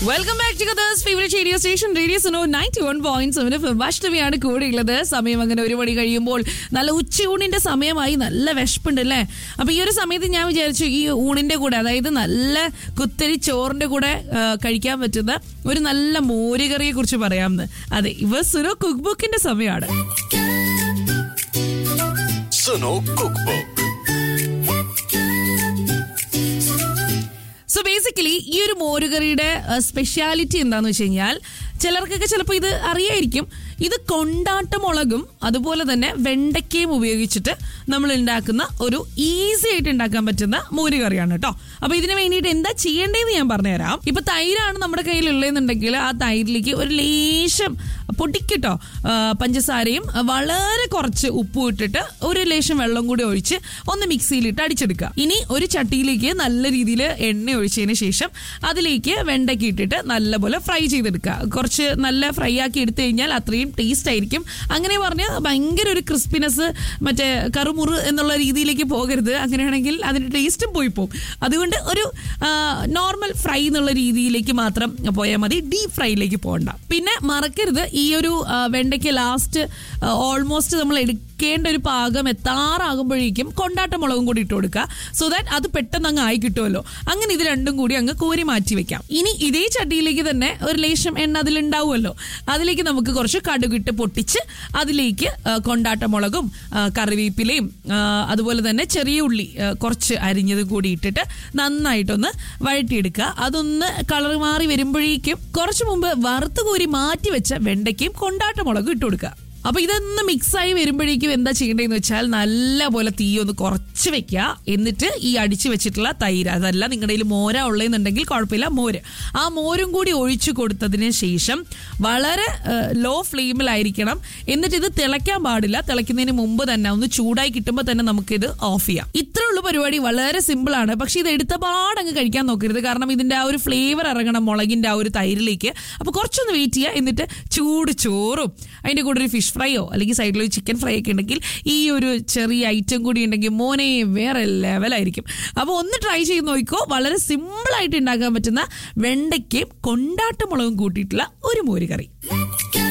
welcome back to Qatar's favourite radio station radio Suno ninety one point seven വൈഷ്ണവിയാണ് കൂടെയുള്ളത് സമയം അങ്ങനെ ഒരു മണി കഴിയുമ്പോൾ നല്ല ഉച്ചയൂണിന്റെ സമയമായി നല്ല വിശപ്പുണ്ട് അല്ലേ അപ്പൊ ഈ ഒരു സമയത്ത് ഞാൻ വിചാരിച്ചു ഈ ഊണിന്റെ കൂടെ അതായത് നല്ല കുത്തരി ചോറിന്റെ കൂടെ ആ, കഴിക്കാൻ പറ്റുന്ന ഒരു നല്ല മോരുകറിയെ കുറിച്ച് പറയാമെന്ന് അതെ ഇവ സുനോ കുക്ക് ബുക്കിന്റെ സമയമാണ് Suno cook book so basically ഈ ഒരു മോരുകറിയുടെ സ്പെഷ്യാലിറ്റി എന്താന്ന് വെച്ച് കഴിഞ്ഞാൽ ചിലർക്കൊക്കെ ചിലപ്പോൾ ഇത് അറിയായിരിക്കും ഇത് കൊണ്ടാട്ട മുളകും അതുപോലെ തന്നെ വെണ്ടയ്ക്കയും ഉപയോഗിച്ചിട്ട് നമ്മൾ ഉണ്ടാക്കുന്ന ഒരു ഈസി ആയിട്ട് ഉണ്ടാക്കാൻ പറ്റുന്ന മോരുകറിയാണ് കേട്ടോ അപ്പൊ ഇതിന് വേണ്ടിയിട്ട് എന്താ ചെയ്യേണ്ടതെന്ന് ഞാൻ പറഞ്ഞുതരാം ഇപ്പൊ തൈരാണ് നമ്മുടെ കയ്യിലുള്ളതെന്നുണ്ടെങ്കിൽ ആ തൈരിലേക്ക് ഒരു ലേശം പൊടിക്കിട്ടോ ആ, പഞ്ചസാരയും വളരെ കുറച്ച് ഉപ്പും ഇട്ടിട്ട് ഒരു ലേശം വെള്ളം കൂടി ഒഴിച്ച് ഒന്ന് മിക്സിയിലിട്ട് അടിച്ചെടുക്കുക ഇനി ഒരു ചട്ടിയിലേക്ക് നല്ല രീതിയിൽ എണ്ണ ഒഴിച്ചതിന് ശേഷം അതിലേക്ക് വെണ്ടയ്ക്ക് ഇട്ടിട്ട് നല്ലപോലെ ഫ്രൈ ചെയ്തെടുക്കുക കുറച്ച് നല്ല ഫ്രൈ ആക്കി എടുത്തു കഴിഞ്ഞാൽ അത്രയും ടേസ്റ്റ് ആയിരിക്കും അങ്ങനെ പറഞ്ഞ് ഭയങ്കര ഒരു ക്രിസ്പിനെസ് മറ്റേ കറുമുറ് എന്നുള്ള രീതിയിലേക്ക് പോകരുത് അങ്ങനെയാണെങ്കിൽ അതിന്റെ ടേസ്റ്റും പോയി പോകും അതുകൊണ്ട് ഒരു നോർമൽ ഫ്രൈ എന്നുള്ള രീതിയിലേക്ക് മാത്രം പോയാൽ മതി ഡീപ് ഫ്രൈയിലേക്ക് പോകണ്ട പിന്നെ മറക്കരുത് ഈ ഒരു ആ, വെണ്ടയ്ക്ക് ലാസ്റ്റ് ഓൾമോസ്റ്റ് നമ്മൾ എടുക്കേണ്ട ഒരു പാകം എത്താറാകുമ്പോഴേക്കും കൊണ്ടാട്ട മുളകും കൂടി ഇട്ട് കൊടുക്കുക സോ ദാറ്റ് അത് പെട്ടെന്ന് അങ്ങ് ആയി കിട്ടുമല്ലോ അങ്ങനെ ഇത് രണ്ടും കൂടി അങ്ങ് കോരി മാറ്റി വെക്കാം ഇനി ഇതേ ചട്ടിയിലേക്ക് തന്നെ ഒരു ലേശം എണ്ണ അതിലുണ്ടാവുമല്ലോ അതിലേക്ക് നമുക്ക് കുറച്ച് കടുകിട്ട് പൊട്ടിച്ച് അതിലേക്ക് ആ, കൊണ്ടാട്ട മുളകും ആ, കറിവേപ്പിലയും ആ, അതുപോലെ തന്നെ ചെറിയ ഉള്ളി ആ, കുറച്ച് അരിഞ്ഞത് കൂടി ഇട്ടിട്ട് നന്നായിട്ടൊന്ന് വഴറ്റിയെടുക്കുക അതൊന്ന് കളർ മാറി വരുമ്പോഴേക്കും കുറച്ച് മുമ്പ് വറുത്ത് കോരി മാറ്റി വെച്ച വെണ്ടയ്ക്കയും കൊണ്ടാട്ട മുളകും ഇട്ട് കൊടുക്കുക അപ്പൊ ഇതൊന്ന് മിക്സായി വരുമ്പോഴേക്കും എന്താ ചെയ്യേണ്ടതെന്ന് വെച്ചാൽ നല്ല പോലെ തീ ഒന്ന് കുറച്ച് വെക്കുക എന്നിട്ട് ഈ അടിച്ചു വെച്ചിട്ടുള്ള തൈര് അതല്ല നിങ്ങളുടെ കയ്യിൽ മോര ഉള്ളതെന്നുണ്ടെങ്കിൽ കുഴപ്പമില്ല മോര് ആ മോരും കൂടി ഒഴിച്ചു കൊടുത്തതിന് ശേഷം വളരെ ലോ ഫ്ലെയിമിലായിരിക്കണം എന്നിട്ട് ഇത് തിളയ്ക്കാൻ പാടില്ല തിളയ്ക്കുന്നതിന് മുമ്പ് തന്നെ ഒന്ന് ചൂടായി കിട്ടുമ്പോൾ തന്നെ നമുക്കിത് ഓഫ് ചെയ്യാം ഇത്രേ ഉള്ളൂ പരിപാടി വളരെ സിമ്പിൾ ആണ് പക്ഷെ ഇത് എടുത്ത പാടങ്ങ് കഴിക്കാൻ നോക്കരുത് കാരണം ഇതിന്റെ ആ ഒരു ഫ്ലേവർ ഇറങ്ങണം മുളകിന്റെ ആ ഒരു തൈരിലേക്ക് അപ്പൊ കുറച്ചൊന്ന് വെയിറ്റ് ചെയ്യുക എന്നിട്ട് ചൂട് ചോറും അതിന്റെ കൂടെ ഒരു ഫിഷ് ഫ്രൈയോ അല്ലെങ്കിൽ സൈഡിൽ ഒരു ചിക്കൻ ഫ്രൈ ഒക്കെ ഉണ്ടെങ്കിൽ ഈ ഒരു ചെറിയ ഐറ്റം കൂടി ഉണ്ടെങ്കിൽ മോനെ വേറെ ലെവലായിരിക്കും അപ്പോൾ ഒന്ന് ട്രൈ ചെയ്ത് നോക്കിക്കോ വളരെ സിമ്പിൾ ആയിട്ട് ഉണ്ടാക്കാൻ പറ്റുന്ന വെണ്ടയ്ക്കയും കൊണ്ടാട്ട മുളകും കൂട്ടിയിട്ടുള്ള ഒരു മോര് കറി